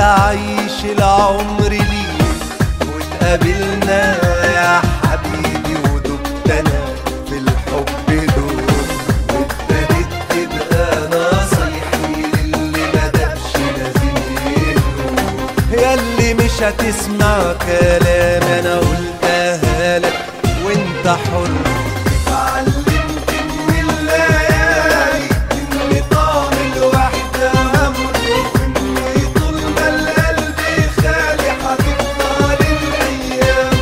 عيش العمر ليك واتقابلنا يا حبيبي ودبت انا في الحب دوب وابتديت تبقى نصيحي للي ما دابش لازم يدوب ياللي مش هتسمع كلام انا قلتها لك وانت حر اتعلمت من الليالي ان طعم الوحدة همر وان طول ما القلب خالي هتفضل الايام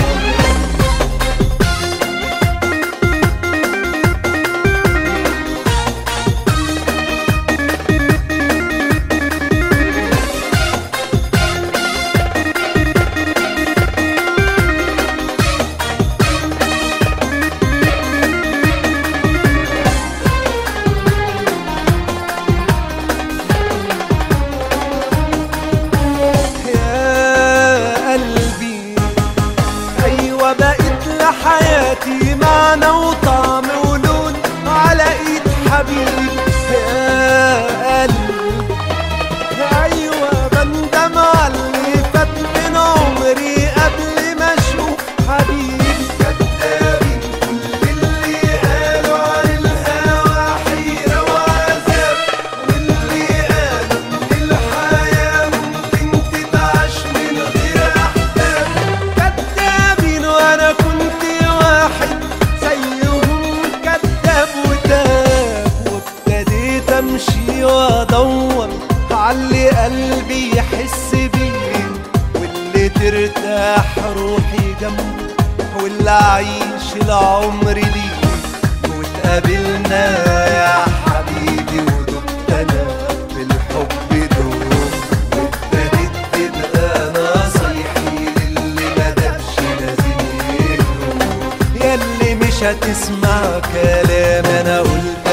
يا قلبي ايوه بقيت لحياتي معنى وطعم ولون على ايد حبيبي يا قلبي ايوه بندم على اللي فات من عمري قبل ما اشوف حبيبي كدابين كل اللي قالوا عن الهوى حيرة وعذاب واللي قالوا ان الحياة ممكن تتعاش من غير احباب كدابين وانا كنت واحد زيهم كداب وتاب وابتديت امشي وادور علي قلبي يحس بيه واللي ترتاح روحي جنبه واللي عايش العمر ليه واتقابلنا يا حبيبي ودبت انا في الحب دوب وابتديت تبقى نصيحي للي ما دابش لازم يدوب ياللي مش هتسمع كلام انا قلت